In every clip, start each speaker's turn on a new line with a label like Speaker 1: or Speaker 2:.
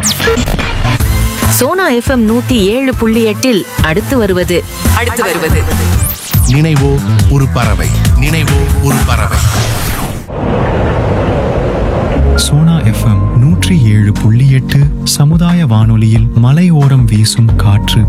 Speaker 1: Sona FM நூத்தி ஏழு புள்ளி எட்டில் அடுத்து வருவது
Speaker 2: அடுத்து வருவது
Speaker 3: நினைவோ ஒரு பறவை நினைவோ ஒரு பறவை
Speaker 4: சோனா எஃப்எம் நூற்றி ஏழு புள்ளி எட்டு சமுதாய வானொலியில் மலையோரம் வீசும் காற்று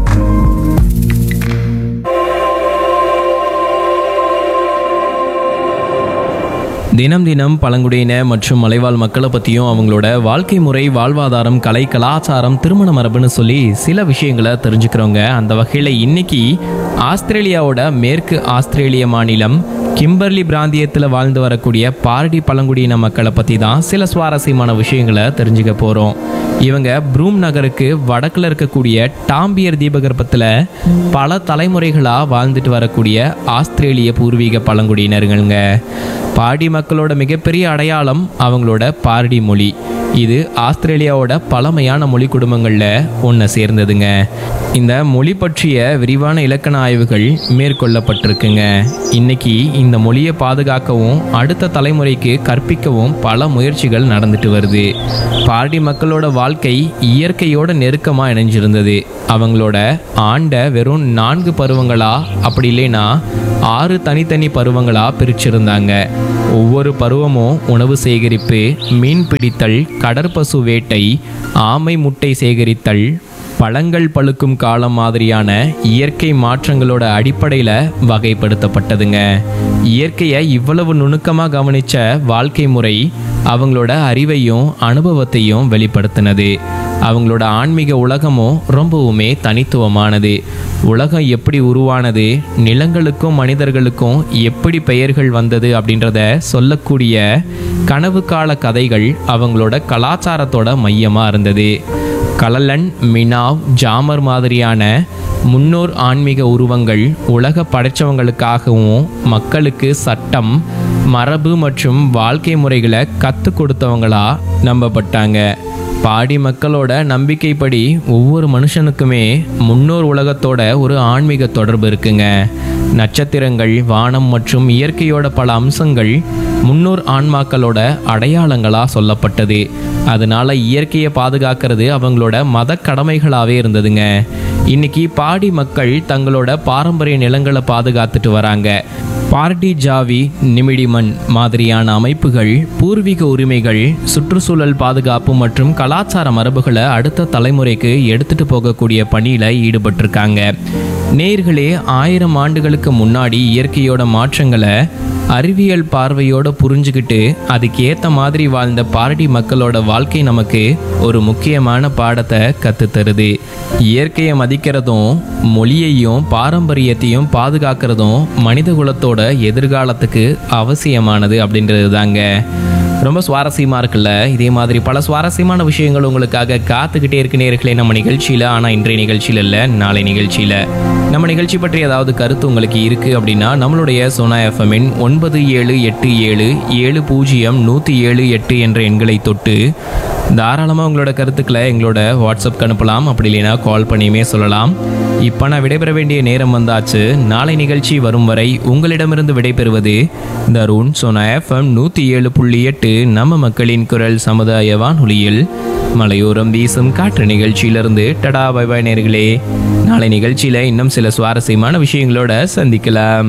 Speaker 5: தினம் தினம் பழங்குடியின மற்றும் மலைவாழ் மக்களை பற்றியும் அவங்களோட வாழ்க்கை முறை வாழ்வாதாரம் கலை கலாச்சாரம் திருமண மரபுன்னு சொல்லி சில விஷயங்களை தெரிஞ்சுக்கிறோங்க அந்த வகையில் இன்னைக்கு ஆஸ்திரேலியாவோட மேற்கு ஆஸ்திரேலிய மாநிலம் கிம்பர்லி பிராந்தியத்தில் வாழ்ந்து வரக்கூடிய பார்டி பழங்குடியின மக்களை பற்றி தான் சில சுவாரஸ்யமான விஷயங்களை தெரிஞ்சுக்க போகிறோம் இவங்க ப்ரூம் நகருக்கு வடக்கில் இருக்கக்கூடிய டாம்பியர் தீபகற்பத்தில் பல தலைமுறைகளாக வாழ்ந்துட்டு வரக்கூடிய ஆஸ்திரேலிய பூர்வீக பழங்குடியினருங்க பாடி மக்களோட மிகப்பெரிய அடையாளம் அவங்களோட பார்டி மொழி இது ஆஸ்திரேலியாவோட பழமையான மொழி குடும்பங்களில் ஒன்று சேர்ந்ததுங்க இந்த மொழி பற்றிய விரிவான இலக்கண ஆய்வுகள் மேற்கொள்ளப்பட்டிருக்குங்க இன்னைக்கு இந்த மொழியை பாதுகாக்கவும் அடுத்த தலைமுறைக்கு கற்பிக்கவும் பல முயற்சிகள் நடந்துட்டு வருது பார்டி மக்களோட வாழ்க்கை இயற்கையோட நெருக்கமாக இணைஞ்சிருந்தது அவங்களோட ஆண்ட வெறும் நான்கு பருவங்களா அப்படி இல்லைன்னா ஆறு தனித்தனி பருவங்களா பிரிச்சிருந்தாங்க ஒவ்வொரு பருவமும் உணவு சேகரிப்பு மீன் பிடித்தல் கடற்பசு வேட்டை ஆமை முட்டை சேகரித்தல் பழங்கள் பழுக்கும் காலம் மாதிரியான இயற்கை மாற்றங்களோட அடிப்படையில் வகைப்படுத்தப்பட்டதுங்க இயற்கையை இவ்வளவு நுணுக்கமாக கவனிச்ச வாழ்க்கை முறை அவங்களோட அறிவையும் அனுபவத்தையும் வெளிப்படுத்தினது அவங்களோட ஆன்மீக உலகமும் ரொம்பவுமே தனித்துவமானது உலகம் எப்படி உருவானது நிலங்களுக்கும் மனிதர்களுக்கும் எப்படி பெயர்கள் வந்தது அப்படின்றத சொல்லக்கூடிய கனவு கால கதைகள் அவங்களோட கலாச்சாரத்தோட மையமாக இருந்தது கலலன் மினாவ் ஜாமர் மாதிரியான முன்னோர் ஆன்மீக உருவங்கள் உலக படைச்சவங்களுக்காகவும் மக்களுக்கு சட்டம் மரபு மற்றும் வாழ்க்கை முறைகளை கற்றுக் கொடுத்தவங்களா நம்பப்பட்டாங்க பாடி மக்களோட நம்பிக்கைப்படி ஒவ்வொரு மனுஷனுக்குமே முன்னோர் உலகத்தோட ஒரு ஆன்மீக தொடர்பு இருக்குங்க நட்சத்திரங்கள் வானம் மற்றும் இயற்கையோட பல அம்சங்கள் முன்னோர் ஆன்மாக்களோட அடையாளங்களா சொல்லப்பட்டது அதனால இயற்கையை பாதுகாக்கிறது அவங்களோட மத கடமைகளாகவே இருந்ததுங்க இன்னைக்கு பாடி மக்கள் தங்களோட பாரம்பரிய நிலங்களை பாதுகாத்துட்டு வராங்க பார்டி ஜாவி நிமிடிமன் மாதிரியான அமைப்புகள் பூர்வீக உரிமைகள் சுற்றுச்சூழல் பாதுகாப்பு மற்றும் கலாச்சார மரபுகளை அடுத்த தலைமுறைக்கு எடுத்துட்டு போகக்கூடிய பணியில் ஈடுபட்டிருக்காங்க நேர்களே ஆயிரம் ஆண்டுகளுக்கு முன்னாடி இயற்கையோட மாற்றங்களை அறிவியல் பார்வையோட புரிஞ்சுக்கிட்டு அதுக்கு ஏற்ற மாதிரி வாழ்ந்த பார்டி மக்களோட வாழ்க்கை நமக்கு ஒரு முக்கியமான பாடத்தை கற்றுத் தருது இயற்கையை மதிக்கிறதும் மொழியையும் பாரம்பரியத்தையும் பாதுகாக்கிறதும் மனித குலத்தோட எதிர்காலத்துக்கு அவசியமானது அப்படின்றது தாங்க ரொம்ப சுவாரஸ்யமாக இருக்குல்ல இதே மாதிரி பல சுவாரஸ்யமான விஷயங்கள் உங்களுக்காக காத்துக்கிட்டே இருக்கு நேர்களே நம்ம நிகழ்ச்சியில் ஆனால் இன்றைய நிகழ்ச்சியில் இல்லை நாளை நிகழ்ச்சியில் நம்ம நிகழ்ச்சி பற்றி ஏதாவது கருத்து உங்களுக்கு இருக்குது அப்படின்னா நம்மளுடைய சோனா எஃப்எம்மின் ஒன்பது ஏழு எட்டு ஏழு ஏழு பூஜ்ஜியம் நூற்றி ஏழு எட்டு என்ற எண்களை தொட்டு தாராளமாக உங்களோட கருத்துக்களை எங்களோட வாட்ஸ்அப்க்கு அனுப்பலாம் அப்படி இல்லைன்னா கால் பண்ணியுமே சொல்லலாம் இப்போ நான் விடைபெற வேண்டிய நேரம் வந்தாச்சு நாளை நிகழ்ச்சி வரும் வரை உங்களிடமிருந்து விடைபெறுவது தருண் சோனா எஃப்எம் நூற்றி ஏழு புள்ளி எட்டு நம்ம மக்களின் குரல் சமுதாய வானொலியில் மலையோரம் வீசும் காற்று நிகழ்ச்சியிலிருந்து டடா பை பாய் நேர்களே நாளை நிகழ்ச்சியில் இன்னும் சில சுவாரஸ்யமான விஷயங்களோட சந்திக்கலாம்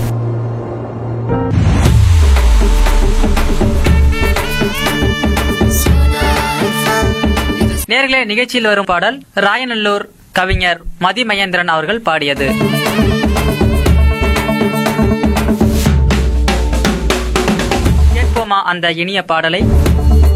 Speaker 2: நேர்களே நிகழ்ச்சியில் வரும் பாடல் ராயநல்லூர் கவிஞர் மதி மகேந்திரன் அவர்கள் பாடியது கேட்போமா அந்த இனிய பாடலை